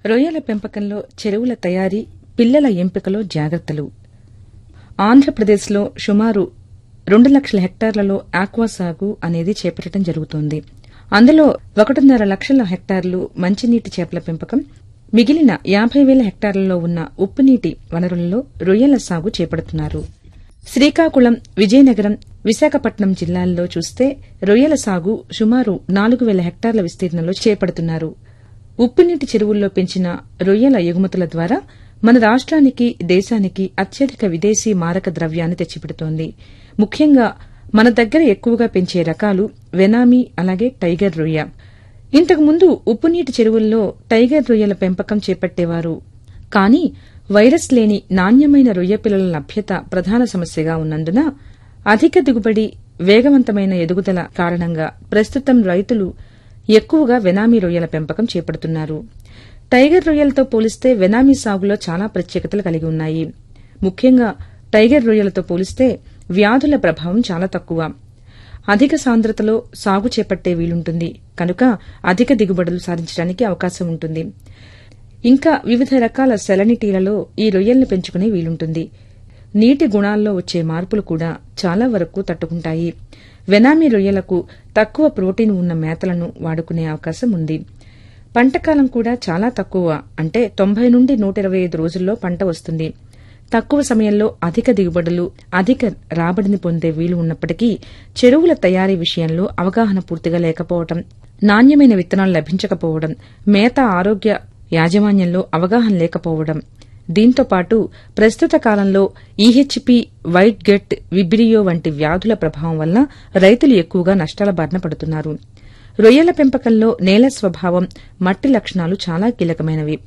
రొయ్యల పెంపకంలో చెరువుల తయారీ పిల్లల ఎంపికలో జాగ్రత్తలు ఆంధ్రప్రదేశ్లో సుమారు రెండు లక్షల హెక్టార్లలో ఆక్వా సాగు అనేది చేపట్టడం జరుగుతోంది అందులో ఒకటిన్నర లక్షల హెక్టార్లు మంచినీటి చేపల పెంపకం మిగిలిన యాబై వేల హెక్టార్లలో ఉన్న ఉప్పునీటి వనరులలో రొయ్యల సాగు చేపడుతున్నారు శ్రీకాకుళం విజయనగరం విశాఖపట్నం జిల్లాల్లో చూస్తే రొయ్యల సాగు సుమారు నాలుగు వేల హెక్టార్ల విస్తీర్ణంలో చేపడుతున్నారు ఉప్పునీటి చెరువుల్లో పెంచిన రొయ్యల ఎగుమతుల ద్వారా మన రాష్ట్రానికి దేశానికి అత్యధిక విదేశీ మారక ద్రవ్యాన్ని తెచ్చిపెడుతోంది ముఖ్యంగా మన దగ్గర ఎక్కువగా పెంచే రకాలు వెనామీ అలాగే టైగర్ రొయ్య ఇంతకుముందు ఉప్పునీటి చెరువుల్లో టైగర్ రొయ్యల పెంపకం చేపట్టేవారు కానీ వైరస్ లేని నాణ్యమైన రొయ్య పిల్లల లభ్యత ప్రధాన సమస్యగా ఉన్నందున అధిక దిగుబడి వేగవంతమైన ఎదుగుదల కారణంగా ప్రస్తుతం రైతులు ఎక్కువగా వెనామీ రొయ్యల పెంపకం చేపడుతున్నారు టైగర్ రొయ్యలతో పోలిస్తే వెనామీ సాగులో చాలా ప్రత్యేకతలు కలిగి ఉన్నాయి ముఖ్యంగా టైగర్ రొయ్యలతో పోలిస్తే వ్యాధుల ప్రభావం చాలా తక్కువ అధిక సాంద్రతలో సాగు చేపట్టే వీలుంటుంది కనుక అధిక దిగుబడులు సాధించడానికి అవకాశం ఉంటుంది ఇంకా వివిధ రకాల సెలనిటీలలో ఈ రొయ్యల్ని పెంచుకునే వీలుంటుంది నీటి గుణాల్లో వచ్చే మార్పులు కూడా చాలా వరకు తట్టుకుంటాయి వెనామీ రొయ్యలకు తక్కువ ప్రోటీన్ ఉన్న మేతలను వాడుకునే అవకాశం ఉంది పంటకాలం కూడా చాలా తక్కువ అంటే తొంభై నుండి నూట ఇరవై ఐదు రోజుల్లో పంట వస్తుంది తక్కువ సమయంలో అధిక దిగుబడులు అధిక రాబడిని పొందే వీలు ఉన్నప్పటికీ చెరువుల తయారీ విషయంలో అవగాహన పూర్తిగా లేకపోవడం నాణ్యమైన విత్తనాలు లభించకపోవడం మేత ఆరోగ్య యాజమాన్యంలో అవగాహన లేకపోవడం దీంతో పాటు ప్రస్తుత కాలంలో ఈహెచ్పి వైట్ గెట్ విబ్రియో వంటి వ్యాధుల ప్రభావం వల్ల రైతులు ఎక్కువగా నష్టాల బారిన పడుతున్నారు రొయ్యల పెంపకంలో నేల స్వభావం మట్టి లక్షణాలు చాలా కీలకమైనవి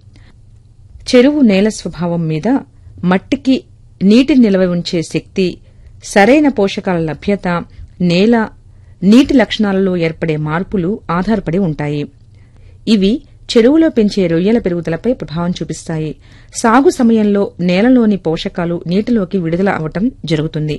చెరువు నేల స్వభావం మీద మట్టికి నీటి నిల్వ ఉంచే శక్తి సరైన పోషకాల లభ్యత నేల నీటి లక్షణాలలో ఏర్పడే మార్పులు ఆధారపడి ఉంటాయి ఇవి చెరువులో పెంచే రొయ్యల పెరుగుదలపై ప్రభావం చూపిస్తాయి సాగు సమయంలో నేలలోని పోషకాలు నీటిలోకి విడుదల అవటం జరుగుతుంది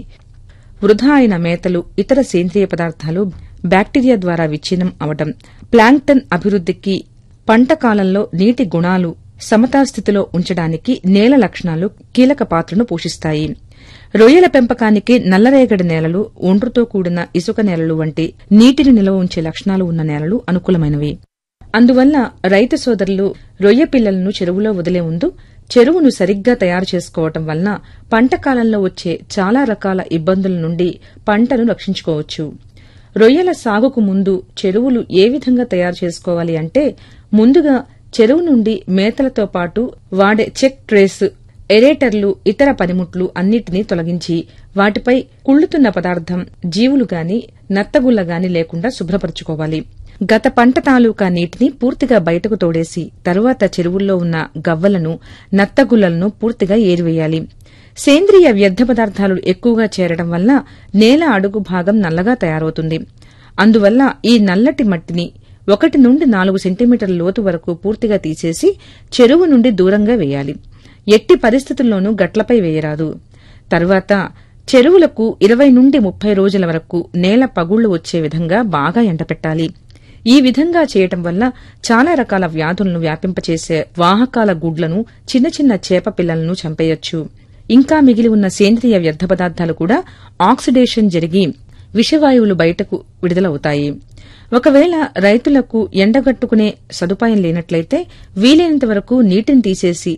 వృధా అయిన మేతలు ఇతర సేంద్రియ పదార్థాలు బ్యాక్టీరియా ద్వారా విచ్ఛిన్నం అవటం ప్లాంక్టన్ అభివృద్దికి పంట కాలంలో నీటి గుణాలు సమతాస్థితిలో ఉంచడానికి నేల లక్షణాలు కీలక పాత్రను పోషిస్తాయి రొయ్యల పెంపకానికి నల్లరేగడి నేలలు ఒండ్రుతో కూడిన ఇసుక నేలలు వంటి నీటిని నిల్వ ఉంచే లక్షణాలు ఉన్న నేలలు అనుకూలమైనవి అందువల్ల రైతు సోదరులు రొయ్య పిల్లలను చెరువులో వదిలే ముందు చెరువును సరిగ్గా తయారు చేసుకోవటం వలన పంట కాలంలో వచ్చే చాలా రకాల ఇబ్బందుల నుండి పంటను రక్షించుకోవచ్చు రొయ్యల సాగుకు ముందు చెరువులు ఏ విధంగా తయారు చేసుకోవాలి అంటే ముందుగా చెరువు నుండి మేతలతో పాటు వాడే చెక్ ట్రేస్ ఎరేటర్లు ఇతర పనిముట్లు అన్నిటినీ తొలగించి వాటిపై కుళ్ళుతున్న పదార్థం జీవులు గాని నత్తగుల్ల గాని లేకుండా శుభ్రపరచుకోవాలి గత పంట తాలూకా నీటిని పూర్తిగా బయటకు తోడేసి తరువాత చెరువుల్లో ఉన్న గవ్వలను నత్తగుల్లలను పూర్తిగా ఏరివేయాలి సేంద్రియ వ్యర్థ పదార్థాలు ఎక్కువగా చేరడం వల్ల నేల అడుగు భాగం నల్లగా తయారవుతుంది అందువల్ల ఈ నల్లటి మట్టిని ఒకటి నుండి నాలుగు సెంటీమీటర్ల లోతు వరకు పూర్తిగా తీసేసి చెరువు నుండి దూరంగా వేయాలి ఎట్టి పరిస్థితుల్లోనూ గట్లపై వేయరాదు తర్వాత చెరువులకు ఇరవై నుండి ముప్పై రోజుల వరకు నేల పగుళ్లు వచ్చే విధంగా బాగా ఎండపెట్టాలి ఈ విధంగా చేయటం వల్ల చాలా రకాల వ్యాధులను వ్యాపింపచేసే వాహకాల గుడ్లను చిన్న చిన్న చేప పిల్లలను చంపేయొచ్చు ఇంకా మిగిలి ఉన్న సేంద్రియ వ్యర్థ పదార్థాలు కూడా ఆక్సిడేషన్ జరిగి విషవాయువులు బయటకు విడుదలవుతాయి ఒకవేళ రైతులకు ఎండగట్టుకునే సదుపాయం లేనట్లయితే వీలైనంత వరకు నీటిని తీసేసి